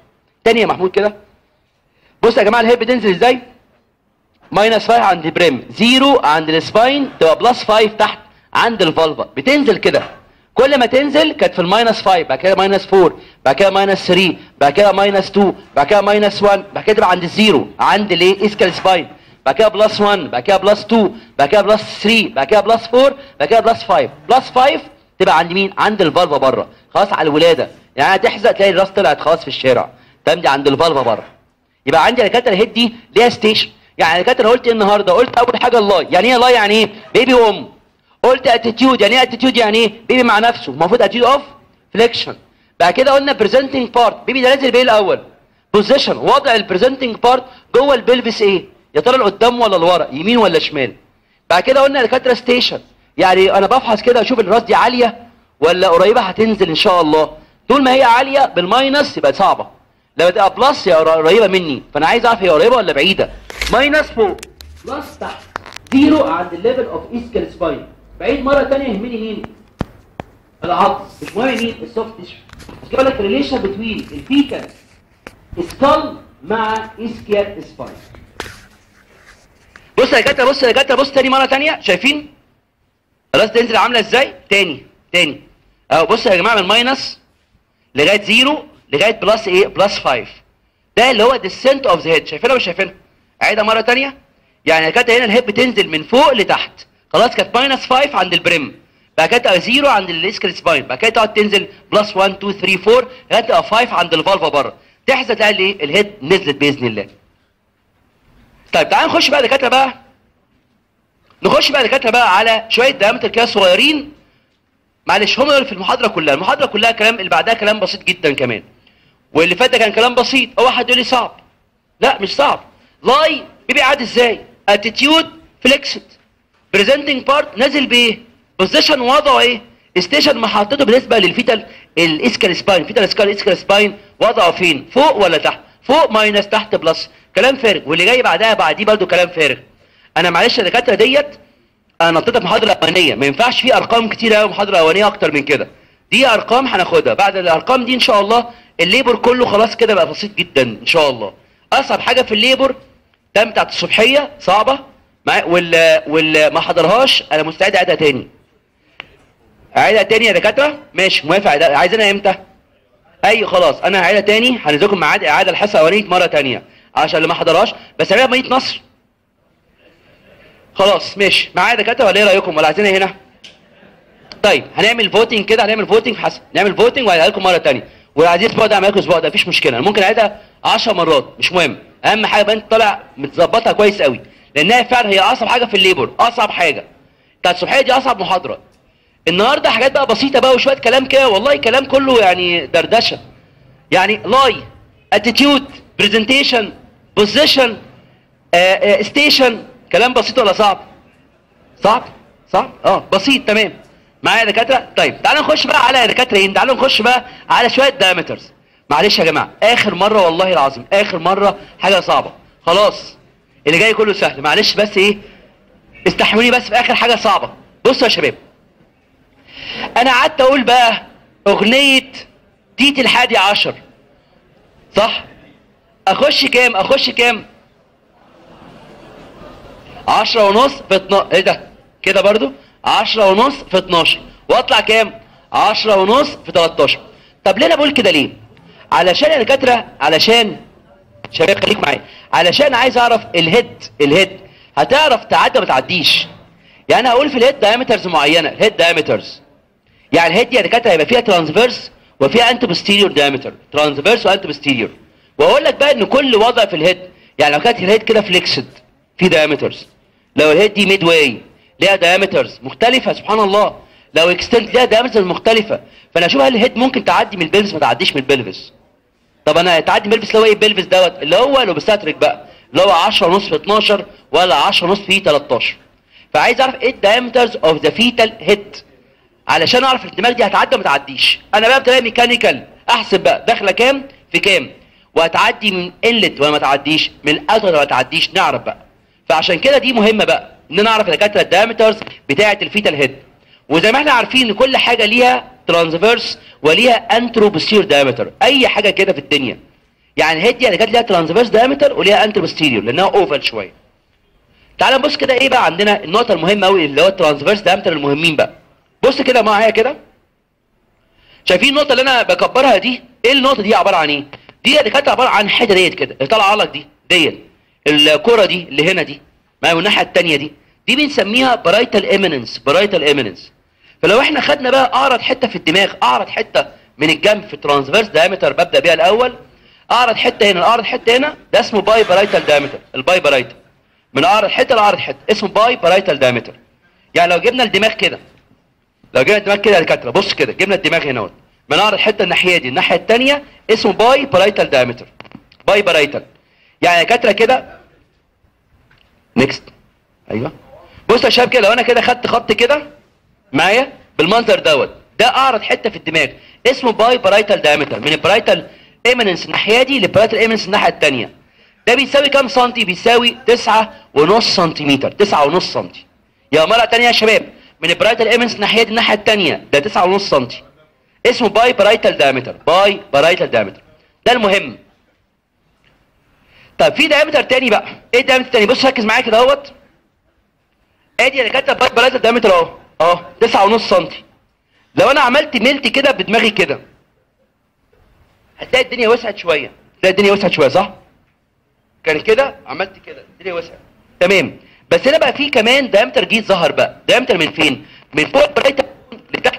تاني يا محمود كده بص يا جماعه الهيب بتنزل ازاي ماينس 5 عند البريم زيرو عند السباين تبقى بلس 5 تحت عند الفالفا بتنزل كده كل ما تنزل كانت في الماينس 5 بعد كده ماينس 4 بعد كده ماينس 3 بعد كده ماينس 2 بعد كده ماينس 1 بعد كده تبقى عند الزيرو عند الايه اسكال سباين بعد كده بلس 1 بعد كده بلس 2 بعد كده بلس 3 بعد كده بلس 4 بعد كده بلس 5 بلس 5 تبقى عند مين عند الفالفا بره خلاص على الولاده يعني هتحزق تلاقي الراس طلعت خلاص في الشارع تمام دي عند الفالفا بره يبقى عندي دكاتره الهيد دي ليها ستيشن يعني دكاتره قلت ايه النهارده قلت اول حاجه الله يعني ايه الله يعني ايه بيبي وام قلت اتيتيود يعني ايه اتيتيود يعني ايه بيبي مع نفسه المفروض اتيتيود اوف فليكشن بعد كده قلنا بريزنتنج بارت بيبي ده نازل بايه الاول بوزيشن وضع البريزنتنج بارت جوه البلفس ايه يا ترى لقدام ولا لورا يمين ولا شمال بعد كده قلنا دكاتره ستيشن يعني انا بفحص كده اشوف الراس دي عاليه ولا قريبه هتنزل ان شاء الله طول ما هي عاليه بالماينس يبقى صعبه لما تبقى بلس هي قريبه مني فانا عايز اعرف هي قريبه ولا بعيده ماينس فوق بلس تحت زيرو عند الليفل اوف اسكال سباين بعيد مره ثانيه يهمني مين العظم مش مهم مين السوفت تيشو بقول لك ريليشن بتوين الفيكال سكال مع اسكال سباين بص يا جاتا بص يا جاتا بص تاني مره ثانيه شايفين الراس تنزل عامله ازاي تاني تاني اهو بص يا جماعه من ماينس لغايه زيرو لغايه بلس ايه بلس 5 ده اللي هو descent اوف ذا هيد شايفينها مش شايفينها اعيدها مره ثانيه يعني كانت هنا الهيب بتنزل من فوق لتحت خلاص كانت ماينس 5 عند البريم بعد كده تبقى 0 عند الاسكال سباين بعد كده تقعد تنزل بلس 1 2 3 4 لغايه تبقى 5 عند الفالفا بره تحزق تلاقي ايه الهيد نزلت باذن الله طيب تعال نخش بقى دكاتره بقى نخش بقى دكاتره بقى على شويه دايمتر كده صغيرين معلش هم دول في المحاضره كلها المحاضره كلها كلام اللي بعدها كلام بسيط جدا كمان واللي فات ده كان كلام بسيط هو واحد يقول لي صعب لا مش صعب لاي بيبي قاعد ازاي اتيتيود فليكسد بريزنتنج بارت نازل بايه بوزيشن وضعه ايه ستيشن محطته بالنسبه للفيتال الاسكال سباين فيتال سكال اسكال سباين وضعه فين فوق ولا تحت فوق ماينس تحت بلس كلام فارغ واللي جاي بعدها بعديه برده كلام فارغ انا معلش يا دكاتره ديت انا نطيتها في المحاضره الاولانيه ما ينفعش في ارقام كتير قوي محاضره اولانيه اكتر من كده دي ارقام هناخدها بعد الارقام دي ان شاء الله الليبر كله خلاص كده بقى بسيط جدا ان شاء الله اصعب حاجه في الليبر تم بتاعت الصبحيه صعبه مع واللي واللي ما حضرهاش انا مستعد اعيدها تاني اعيدها تاني يا دكاتره ماشي موافق أعيدها. عايزينها امتى اي خلاص انا هعيدها تاني هنزلكم ميعاد اعاده الحصه الاولانيه مره تانيه عشان اللي ما حضرهاش بس هعيدها بمدينه نصر خلاص ماشي معايا دكاتره ولا ايه رايكم ولا عايزينها هنا طيب هنعمل فوتنج كده هنعمل فوتنج حسب نعمل فوتنج وهعيدها لكم مره تانيه والعزيز الاسبوع ده اعمل لكم الاسبوع ده مفيش مشكله انا ممكن اعيدها 10 مرات مش مهم اهم حاجه بقى انت طالع متظبطها كويس قوي لانها فعلا هي اصعب حاجه في الليبر اصعب حاجه بتاعت الصبحيه دي اصعب محاضره النهارده حاجات بقى بسيطه بقى وشويه كلام كده والله كلام كله يعني دردشه يعني لاي اتيتيود برزنتيشن بوزيشن ستيشن كلام بسيط ولا صعب صعب صعب اه بسيط تمام معايا يا دكاتره طيب تعالوا نخش بقى على يا دكاتره ايه تعالوا نخش بقى على شويه دايمترز معلش يا جماعه اخر مره والله العظيم اخر مره حاجه صعبه خلاص اللي جاي كله سهل معلش بس ايه استحملوني بس في اخر حاجه صعبه بصوا يا شباب انا قعدت اقول بقى اغنيه تيت الحادي عشر صح اخش كام اخش كام عشرة ونص في اتنا... ايه ده كده برضو عشرة ونص في اتناشر واطلع كام عشرة ونص في تلاتاشر طب ليه انا بقول كده ليه علشان يا دكاتره علشان شباب خليك معايا علشان عايز اعرف الهيد الهيد هتعرف تعدي ما تعديش يعني هقول في الهيد دايمترز معينه الهيد دايمترز يعني الهيد يا دكاتره هيبقى فيها ترانسفيرس وفيها انت بوستيريور دايمتر ترانسفيرس وانت بوستيريور واقول لك بقى ان كل وضع في الهيد يعني لو كانت الهيد كده فليكسد في دايمترز لو الهيد دي ميد واي ليها دايمترز مختلفه سبحان الله لو اكستنت ليها دايمترز مختلفه فانا اشوف هل الهيد ممكن تعدي من البلفس ما تعديش من البلفس طب انا تعدي من البلفس اللي هو ايه البلفس دوت اللي هو الاوبستاتريك بقى اللي هو 10 ونص في 12 ولا 10 ونص في 13 فعايز اعرف ايه الدايمترز اوف ذا فيتال هيد علشان اعرف الدماغ دي هتعدي ولا ما تعديش انا بقى بطريقه ميكانيكال احسب بقى داخله كام في كام وهتعدي من انلت ولا ما تعديش من اوتلت ولا ما تعديش نعرف بقى فعشان كده دي مهمه بقى ان نعرف دكاتره الدايمترز بتاعه الفيتال هيد وزي ما احنا عارفين ان كل حاجه ليها ترانسفيرس وليها انترو بوستير دايمتر اي حاجه كده في الدنيا يعني الهيد دي اللي كانت ليها ترانسفيرس دايمتر وليها انتر بوستيريور لانها اوفال شويه تعال نبص كده ايه بقى عندنا النقطه المهمه قوي اللي هو الترانسفيرس دايمتر المهمين بقى بص كده معايا كده شايفين النقطه اللي انا بكبرها دي ايه النقطه دي عباره عن ايه دي اللي كانت عباره عن الحته ديت كده اللي طالعه لك دي ديت الكره دي اللي هنا دي معايا والناحيه الثانيه دي دي بنسميها برايتال ايميننس برايتال ايميننس فلو احنا خدنا بقى اعرض حته في الدماغ اعرض حته من الجنب في الترانسفيرس دايمتر ببدا بيها الاول اعرض حته هنا اعرض حته هنا ده اسمه باي برايتال دايمتر الباي برايتال من اعرض حته لاعرض حته اسمه باي برايتال دايمتر يعني لو جبنا الدماغ كده لو جبنا الدماغ كده يا دكاتره بص كده جبنا الدماغ هنا اهوت من اعرض حته الناحيه دي الناحيه الثانيه اسمه باي برايتال دايمتر باي برايتال يعني يا دكاتره كده نيكست ايوه بص يا شباب كده لو انا كده خدت خط كده معايا بالمنظر دوت ده اعرض حته في الدماغ اسمه باي برايتال دايمتر من البرايتال ايمننس الناحيه دي للبرايتال ايمننس الناحيه الثانيه ده بيساوي كام سنتي بيساوي تسعة ونص سنتيمتر تسعة ونص سنتي يا مرة تانية يا شباب من البرايتال ايمنس ناحية الناحية التانية ده تسعة ونص سنتي اسمه باي برايتال دايمتر باي برايتال دايمتر ده المهم طب في دايمتر تاني بقى ايه الدايمتر التاني بص ركز معايا كده اهوت ادي انا كاتب باي برايتال دايمتر اهو اهو تسعة ونص سنتي لو انا عملت ملت كده بدماغي كده هتلاقي الدنيا وسعت شوية تلاقي الدنيا وسعت شوية صح؟ كان كده عملت كده الدنيا وسعت تمام بس هنا بقى في كمان دايمتر جديد ظهر بقى دايمتر من فين من فوق برايتال لتحت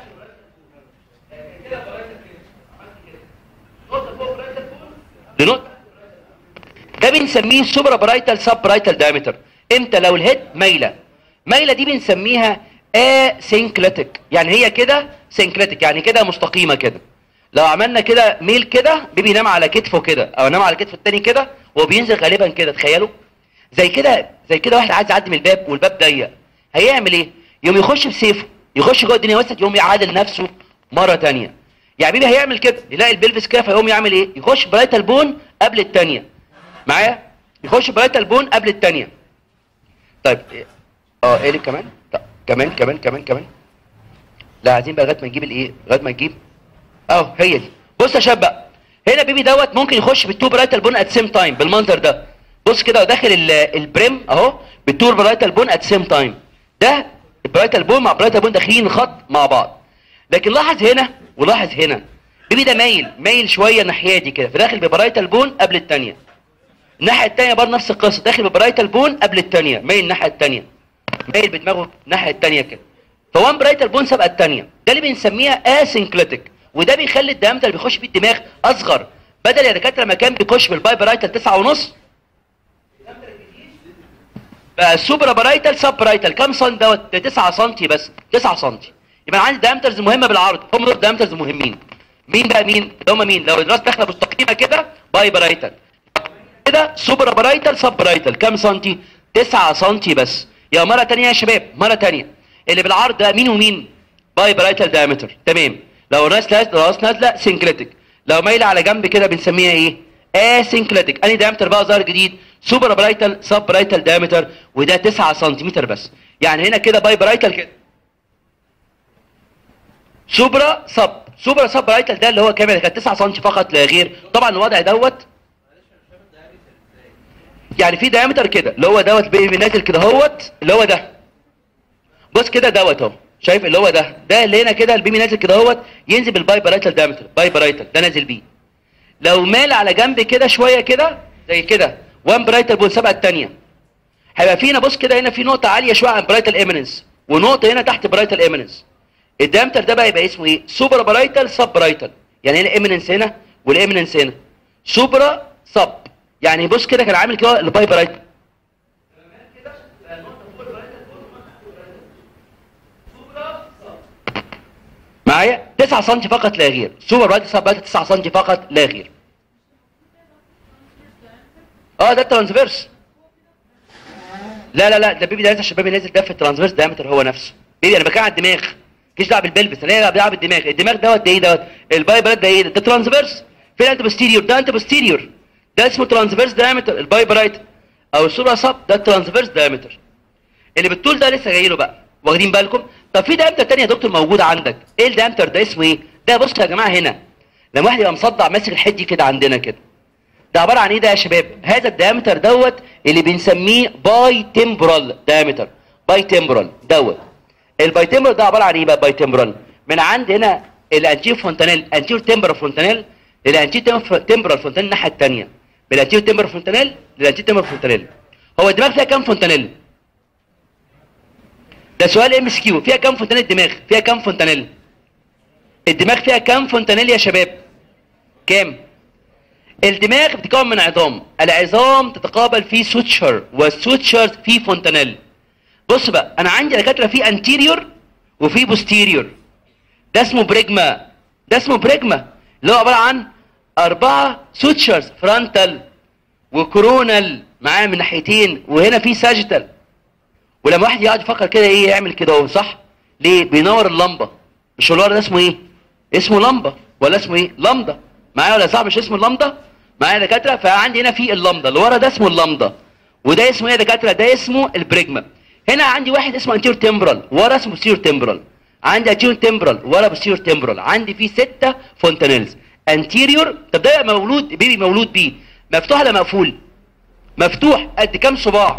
لنقطه ده بنسميه سوبرا برايتال سب برايتال دايمتر امتى لو الهيد مايله مايله دي بنسميها اسينكليتيك يعني هي كده سينكليتيك يعني كده مستقيمه كده لو عملنا كده ميل كده بيبي ينام على كتفه كده او ينام على كتف التاني كده وبينزل غالبا كده تخيلوا زي كده زي كده واحد عايز يعدي من الباب والباب ضيق هيعمل ايه يوم يخش بسيفه يخش جوه الدنيا وسط يقوم يعادل نفسه مره تانية يعني بيبي هيعمل كده يلاقي البلفس كده فيقوم يعمل ايه يخش برايتال بون قبل التانية معايا يخش برايتال بون قبل التانية طيب اه ايه اللي كمان طب كمان كمان كمان كمان لا عايزين بقى لغايه ما نجيب الايه لغايه ما نجيب اهو هي دي بص يا شباب بقى هنا بيبي دوت ممكن يخش بالتو برايتال بون ات سيم تايم بالمنظر ده بص كده داخل البريم اهو بالتور برايتال بون ات سيم تايم ده البرايتال بون مع برايتال بون داخلين خط مع بعض لكن لاحظ هنا ولاحظ هنا بيبي ده مايل مايل شويه الناحيه دي كده فداخل ببرايتال بون قبل الثانيه الناحيه الثانيه برضه نفس القصه داخل ببرايتال بون قبل الثانيه مايل الناحيه الثانيه مايل بدماغه الناحيه الثانيه كده فوان برايتال بون سابقه الثانيه ده اللي بنسميها اسينكليتيك وده بيخلي الدايمتر اللي بيخش فيه الدماغ اصغر بدل يا دكاتره ما كان بيخش بالباي برايتال 9 ونص بقى السوبر برايتال سب برايتال كام سم دوت ده 9 سم بس 9 سم يبقى عندي دايمترز مهمه بالعرض هم دول دايمترز مهمين مين بقى مين هم مين لو الراس داخله مستقيمه كده باي برايتال كده سوبر برايتال سب برايتال كام سنتي 9 سنتي بس يا مره ثانيه يا شباب مره ثانيه اللي بالعرض ده مين ومين باي برايتال دايمتر تمام لو الراس نازله الراس نازله سينكليتيك لو مايله على جنب كده بنسميها ايه اسينكليتيك انهي دايمتر بقى ظهر جديد سوبر برايتال سب برايتال دايمتر وده 9 سنتيمتر بس يعني هنا كده باي برايتال كده سوبرا سب سوبرا سب برايتال ده اللي هو كام كان 9 سم فقط لا غير طبعا الوضع دوت يعني في دايمتر كده اللي هو دوت بيبي نازل كده اهوت اللي هو ده بص كده دوت اهو شايف اللي هو ده ده اللي هنا كده البيبي نازل كده اهوت ينزل بالباي برايتال دايمتر باي برايتال ده نازل بيه لو مال على جنب كده شويه كده زي كده وان برايتال بول سبقه الثانيه هيبقى فينا بص كده هنا في نقطه عاليه شويه عن برايتال ايميننس ونقطه هنا تحت برايتال ايميننس الدايمتر ده بقى يبقى اسمه ايه سوبرا برايتال سب برايتال يعني هنا ايميننس هنا والايميننس هنا سوبرا سب يعني بص كده كان عامل كده الباي برايتال معايا 9 سم فقط لا غير سوبر برايتال سب برايتال 9 سم فقط لا غير اه ده الترانسفيرس لا لا لا ده بيبي نازل عشان بيبي نازل ده في الترانسفيرس دايمتر هو نفسه بيبي انا بتكلم على الدماغ ماليش دعوه بالبلبس انا بلعب بالدماغ الدماغ دوت ده ايه دوت الباي برايت ده ايه ده ترانسفيرس فين انت بوستيريور ده انت بوستيريور ده اسمه ترانسفيرس دايمتر الباي برايت او السوبر سب ده الترانسفيرس دايمتر اللي بالطول ده لسه جاي له بقى واخدين بالكم طب في دايمتر تاني يا دكتور موجود عندك ايه الدايمتر ده اسمه ايه ده بصوا يا جماعه هنا لما واحد يبقى مصدع ماسك الحد دي كده عندنا كده ده عباره عن ايه ده يا شباب هذا الدايمتر دوت اللي بنسميه باي تمبرال دايمتر باي تمبرال دوت الباي تمبرال ده عباره عن ايه بقى باي تمبرال من عند هنا الانتير فونتانيل انتير تمبرال فونتانيل للانتير تمبرال فونتانيل الناحيه الثانيه بالانتير تمبرال فونتانيل للانتير تمبرال فونتانيل هو الدماغ فيها كام فونتانيل ده سؤال ام اس كيو فيها كام فونتانيل الدماغ فيها كام فونتانيل الدماغ فيها كام فونتانيل يا شباب كام الدماغ بتتكون من عظام العظام تتقابل في سوتشر والسوتشرز في فونتانيل بص بقى انا عندي دكاتره في انتيريور وفي بوستيريور ده اسمه بريجما ده اسمه بريجما اللي هو عباره عن اربعه سوتشرز فرونتال وكورونال معاه من ناحيتين وهنا في ساجيتال ولما واحد يقعد يفكر كده ايه يعمل كده هو صح ليه بينور اللمبه مش اللي ورا ده اسمه ايه اسمه لمبه ولا اسمه ايه لمبه معايا ولا صعب مش اسمه اللمبه معايا يا دكاتره فعندي هنا في اللمبه اللي ورا ده اسمه اللمبه وده اسمه ايه يا دكاتره ده اسمه البريجما هنا عندي واحد اسمه انتير تمبرال ورا اسمه سير تمبرال عندي انتير تمبرال ورا بسير تمبرال عندي فيه ستة فونتانيلز انتيريور طب ده مولود بيبي مولود بيه مفتوح ولا مقفول مفتوح قد كام صباع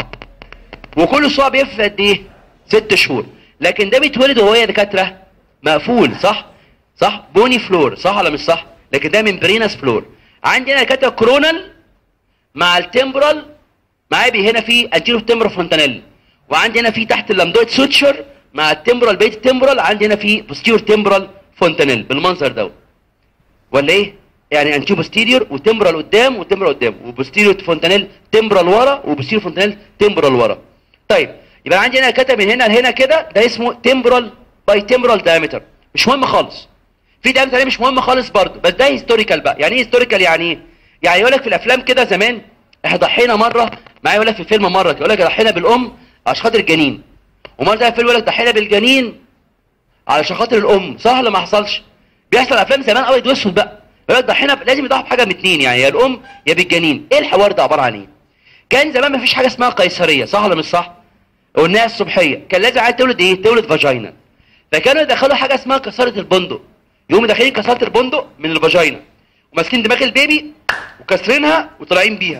وكل صباع بيفرق قد ايه ست شهور لكن ده بيتولد وهو يا دكاتره مقفول صح صح بوني فلور صح ولا مش صح لكن ده ممبرينس فلور عندي هنا دكاتره كرونال مع التمبرال معايا بي هنا في انتيرو تمبرال فونتانيل وعندي هنا في تحت اللامدويد سوتشر مع التمبرال بيت التمبرال عندي هنا في بوستيرور تمبرال فونتانيل بالمنظر دوت ولا ايه يعني انتيو بوستيريور وتمبرال قدام وتمبرال قدام وبوستيريور فونتانيل تمبرال ورا وبوستيريور فونتانيل تمبرال ورا طيب يبقى عندي هنا كتب من هنا لهنا كده ده اسمه تمبرال باي تمبرال دايمتر مش مهم خالص في دايمتر مش مهم خالص برضه بس ده هيستوريكال بقى يعني ايه هيستوريكال يعني ايه يعني يقول لك في الافلام كده زمان احنا ضحينا مره معايا يقول لك في فيلم مره يقول لك ضحينا بالام عشان خاطر الجنين ومره ده فيلم يقول لك ضحينا بالجنين علشان خاطر الام صح ولا ما حصلش بيحصل افلام زمان ابيض واسود بقى يقول لك ضحينا ب- لازم يضحوا بحاجه من اتنين يعني يا الام يا بالجنين ايه الحوار ده عباره عن ايه كان زمان ما فيش حاجه اسمها قيصريه صح ولا مش صح قلناها الصبحيه كان لازم عايز تولد ايه تولد فاجينا فكانوا يدخلوا حاجه اسمها كساره البندق يقوموا داخلين كساره البندق من الفاجينا وماسكين دماغ البيبي وكسرينها وطالعين بيها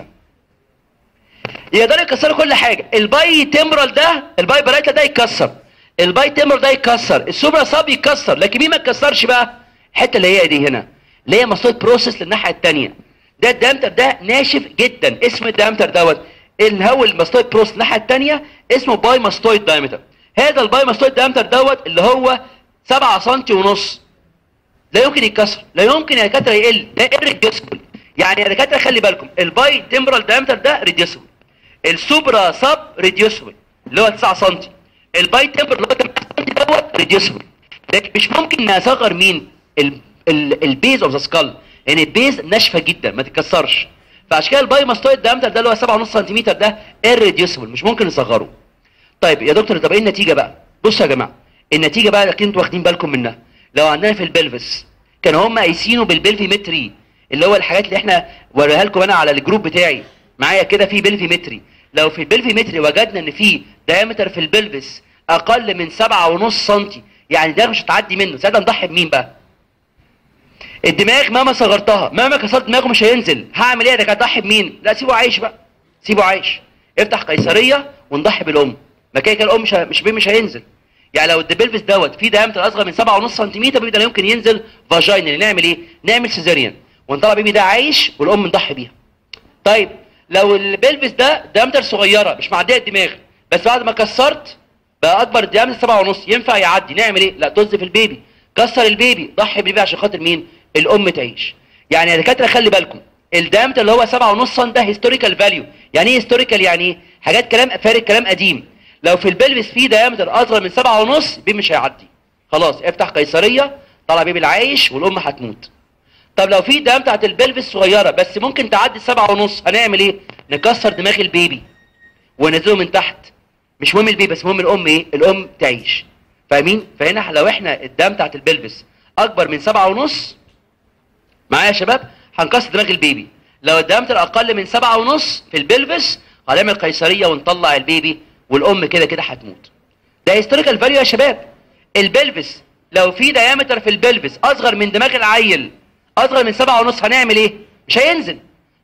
يقدروا يكسروا كل حاجه الباي تمرال ده الباي برايتا ده يتكسر الباي تمرال ده يتكسر السوبرا صاب يتكسر لكن مين ما اتكسرش بقى الحته اللي هي دي هنا اللي هي ماستويد بروسيس للناحيه الثانيه ده الدامتر ده ناشف جدا اسم الدامتر دوت اللي هو الماستويد بروسيس الناحيه الثانيه اسمه باي ماستويد دايمتر هذا الباي ماستويد دايمتر دوت اللي هو 7 سم ونص لا يمكن يتكسر لا يمكن يا دكاتره يقل ده irreducible يعني يا دكاتره خلي بالكم الباي تمبرال دايمتر ده ريديوسبل السوبرا سب ريديوسبل اللي هو 9 سم الباي تمبرال اللي هو 8 سم دوت ريديوسبل لكن مش ممكن اصغر مين ال- ال- البيز اوف ذا سكال لان البيز ناشفه جدا ما تتكسرش فعشان كده الباي ماستويد دايمتر ده اللي هو 7.5 سم ده irreducible مش ممكن نصغره طيب يا دكتور طب ايه النتيجه بقى بصوا يا جماعه النتيجه بقى اللي انتوا واخدين بالكم منها لو عندنا في البلفس كانوا هم قايسينه بالبلفيمتري اللي هو الحاجات اللي احنا وريها لكم انا على الجروب بتاعي معايا كده في بلفيمتري لو في البلفيمتري وجدنا ان في دايمتر في البلفس اقل من 7.5 سم يعني ده مش هتعدي منه ساعتها نضحي بمين بقى الدماغ مهما صغرتها مهما كسرت دماغه مش هينزل هعمل ايه ده هضحي بمين لا سيبه عايش بقى سيبه عايش افتح قيصريه ونضحي بالام ما كده كده الام مش ه- مش مش هينزل يعني لو الدبلفس دوت فيه دايمتر اصغر من 7.5 سم بيبي ده لا يمكن ينزل فاجينال نعمل ايه نعمل سيزاريان ونطلع بيبي ده عايش والام نضحي بيها طيب لو البلفس ده دايمتر صغيره مش معديه الدماغ بس بعد ما كسرت بقى اكبر دايمتر سبعة ونص ينفع يعدي نعمل ايه لا طز في البيبي كسر البيبي ضحي بالبيبي عشان خاطر مين الام تعيش يعني يا دكاتره خلي بالكم الدايمتر اللي هو سبعة ونص سم ده هيستوريكال فاليو يعني ايه هيستوريكال يعني ايه حاجات كلام فارق كلام قديم لو في البلفس فيه دايمتر اصغر من سبعة ونص بيبي مش هيعدي خلاص افتح قيصريه طلع بيبي العايش والام هتموت طب لو في دم بتاعت البلفس صغيره بس ممكن تعدي سبعة ونص هنعمل ايه نكسر دماغ البيبي وننزله من تحت مش مهم البيبي بس مهم الام ايه الام تعيش فاهمين فهنا لو احنا الدم بتاعت البلفس اكبر من سبعة ونص معايا يا شباب هنكسر دماغ البيبي لو الدمتر اقل من سبعة ونص في البلفس هنعمل قيصريه ونطلع البيبي والام كده كده هتموت ده هيستوريكال فاليو يا شباب البلفس لو في دايمتر في البلفس اصغر من دماغ العيل اصغر من سبعة ونص هنعمل ايه مش هينزل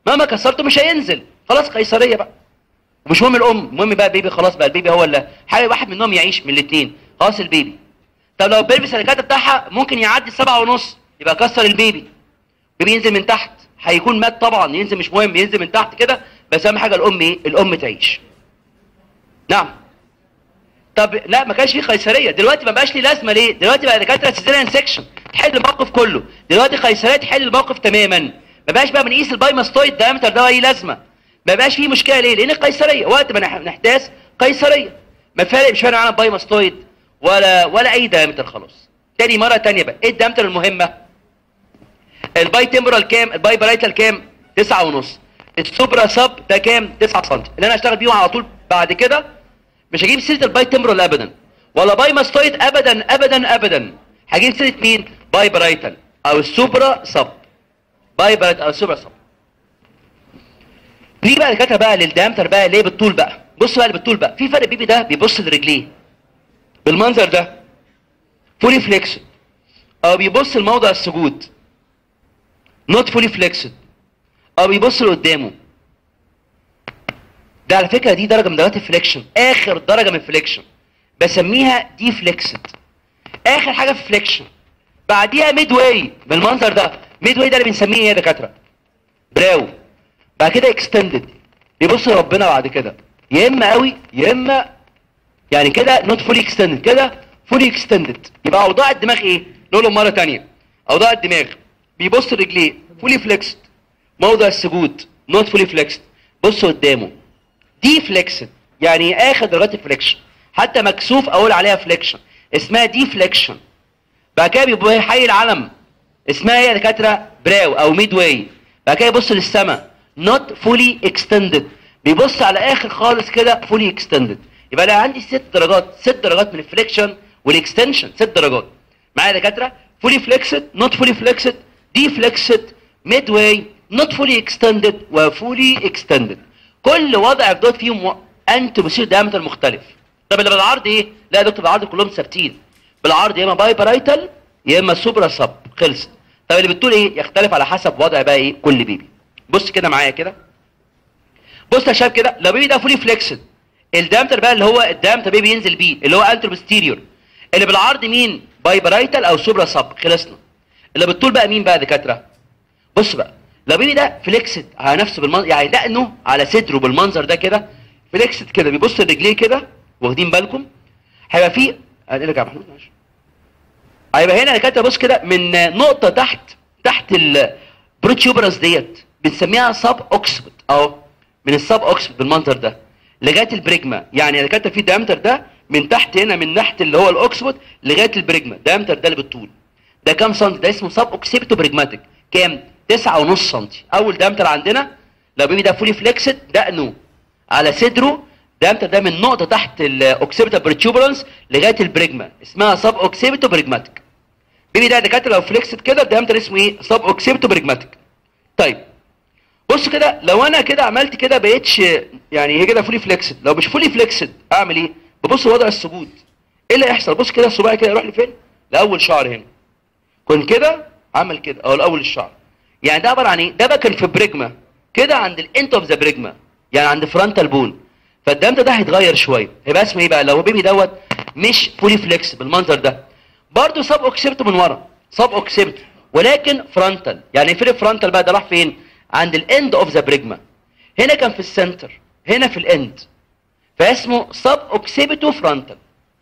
مهما كسرته مش هينزل خلاص قيصريه بقى ومش مهم الام المهم بقى البيبي خلاص بقى البيبي هو اللي حاول واحد منهم يعيش من الاثنين خلاص البيبي طب لو البيبي الكات بتاعها ممكن يعدي السبعة ونص يبقى كسر البيبي البيبي ينزل من تحت هيكون مات طبعا ينزل مش مهم ينزل من تحت كده بس اهم حاجه الام ايه الام تعيش نعم طب لا ما كانش فيه قيصريه دلوقتي ما بقاش ليه لازمه ليه دلوقتي بقى دكاتره سيزيريان سيكشن تحل الموقف كله دلوقتي قيصريه تحل الموقف تماما ما بقاش بقى بنقيس البايماستويد دايمتر ده اي لازمه ما بقاش فيه مشكله ليه لان القيصريه وقت ما نح- نحتاس قيصريه ما فارق مش فارق معانا البايماستويد ولا ولا اي دايمتر خلاص تاني مره تانية بقى ايه الدايمتر المهمه الباي تمبرال كام الباي برايتال كام تسعة ونص السوبرا سب ده كام 9 سم اللي انا هشتغل بيهم على طول بعد كده مش هجيب سيره الباي تمبرال ابدا ولا باي ماستويد ابدا ابدا ابدا هجيب سيره مين باي برايتال او السوبرا سب باي برايتال او السوبرا سب نيجي بقى الدكاتره بقى للدامتر بقى ليه بالطول بقى بص بقى اللي بالطول بقى في فرق بيبي ده بيبص لرجليه بالمنظر ده فولي فليكس او بيبص لموضع السجود نوت فولي فليكسد او بيبص لقدامه ده على فكره دي درجه من درجات الفليكشن اخر درجه من الفليكشن بسميها دي فليكسد اخر حاجه في فليكشن بعديها ميد واي بالمنظر ده ميد واي ده اللي بنسميه ايه يا دكاتره براو بعد كده اكستندد بيبص لربنا بعد كده يا اما قوي يا اما يعني كده نوت فولي اكستندد كده فولي اكستندد يبقى اوضاع الدماغ ايه نقوله مره تانية اوضاع الدماغ بيبص رجليه فولي فليكسد موضع السجود نوت فولي فليكسد بص قدامه دي فليكسد يعني اخر درجات الفليكشن حتى مكسوف اقول عليها فليكشن اسمها دي فليكشن بعد كده بيبقى حي العلم اسمها ايه يا دكاتره براو او ميد واي بعد كده يبص للسماء نوت فولي اكستندد بيبص على اخر خالص كده فولي اكستندد يبقى انا عندي ست درجات ست درجات من الفليكشن والاكستنشن ست درجات معايا يا دكاتره فولي فليكسد نوت فولي فليكسد دي فليكسد ميد واي نوت فولي اكستندد وفولي اكستندد كل وضع في دوت فيهم انت بصير دايمتر مختلف طب اللي بالعرض ايه لا يا دكتور بالعرض كلهم ثابتين بالعرض يا اما باي برايتال يا اما سوبرا سب خلصت طب اللي بتقول ايه يختلف على حسب وضع بقى ايه كل بيبي بص كده معايا كده بص يا شباب كده لو بيبي ده فولي فليكسد الدامتر بقى اللي هو الدامتر بيبي ينزل بيه اللي هو انتر بوستيريور اللي بالعرض مين باي برايتال او سوبرا سب خلصنا اللي بالطول بقى مين بقى يا دكاتره بص بقى لو بيبي ده فليكسد على نفسه بالمنظر يعني دقنه على صدره بالمنظر ده كده فليكسد كده بيبص لرجليه كده واخدين بالكم هيبقى فيه ارجع يا محمود معلش هيبقى هنا يا دكاتره بص كده من نقطه تحت تحت البروتيوبرس ديت بنسميها سب اوكسبت اهو من السب اوكسبت بالمنظر ده لغايه البريجما يعني يا دكاتره في الدايمتر ده من تحت هنا من ناحيه اللي هو الاوكسبت لغايه البريجما الدايمتر ده اللي بالطول ده كام سنتي ده اسمه سب اوكسيبتو بريجماتيك كام 9.5 سنتي اول دايمتر عندنا لو بيبي ده فولي فليكسد دقنه على صدره الدايمتر ده من نقطه تحت الاوكسيبتو بريتوبرانس لغايه البريجما اسمها سب اوكسيبتو بريجماتيك بيبي ده دكاتره لو فليكسد كده الدايمتر اسمه ايه سب اوكسيبتو بريجماتيك طيب بص كده لو انا كده عملت كده بقيتش يعني هي كده فولي فليكسد لو مش فولي فليكسد اعمل ايه ببص لوضع السجود ايه اللي هيحصل بص كده الصباع كده يروح لفين لاول شعر هنا كنت كده عمل كده او لاول الشعر يعني ده عباره عن ايه ده بقى كان في بريجما كده عند الانت اوف ذا بريجما يعني عند فرونتال بون فالدم ده هيتغير شويه هيبقى اسمه ايه بقى لو بيبي دوت مش فولي فليكس بالمنظر ده برضه سب اوكسبت من ورا سب اوكسبت ولكن فرونتال يعني فين الفرونتال بقى ده راح فين عند الاند اوف ذا بريجما هنا كان في السنتر هنا في الاند فاسمه سب اوكسيبيتو فرونتال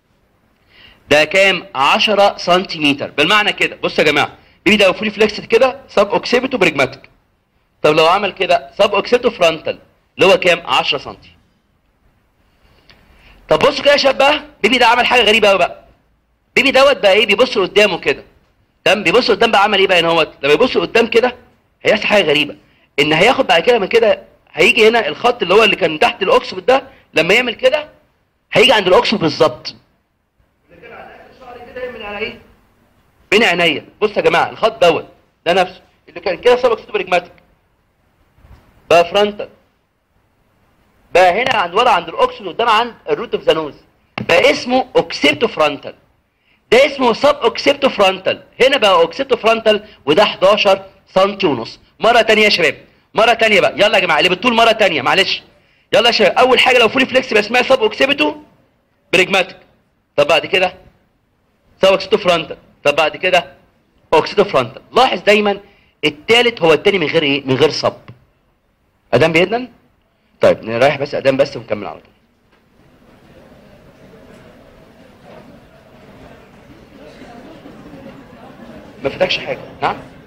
ده كام 10 سنتيمتر بالمعنى كده بصوا يا جماعه بيبي ده فولي فليكسد كده سب اوكسيبيتو بريجماتيك طب لو عمل كده سب اوكسيبيتو فرونتال اللي هو كام 10 سم طب بصوا كده يا شباب بقى بيبي ده عمل حاجه غريبه قوي بقى بيبي دوت بقى ايه بيبص لقدامه كده تمام بيبص قدام بقى عمل ايه بقى هنا اهوت لما يبص لقدام كده هيحصل حاجه غريبه ان هياخد بعد كده من كده هيجي هنا الخط اللي هو اللي كان تحت الاوكسفورد ده لما يعمل كده هيجي عند الاوكسفورد بالظبط اللي كان على اخر الشعر كده يعمل على ايه بين عينيا بص يا جماعه الخط دوت ده نفسه اللي كان كده سبق سوبرجماتيك بقى فرونتال بقى هنا عند ورا عند الاوكسفورد قدام عند الروت اوف ذا نوز بقى اسمه اوكسيبتو فرونتال ده اسمه سب اوكسيبتو فرونتال هنا بقى اوكسيبتو فرونتال وده 11 سم ونص مره ثانيه يا شباب مره تانية بقى يلا يا جماعه اللي بالطول مره تانية معلش يلا يا شباب اول حاجه لو فولي فليكس يبقى اسمها سب اوكسيبيتو بريجماتيك طب بعد كده سب اوكسيتو فرونتال طب بعد كده اوكسيتو فرونتال لاحظ دايما التالت هو التاني من غير ايه من غير صب ادام باذن طيب نريح بس ادام بس ونكمل على طول ما فاتكش حاجه نعم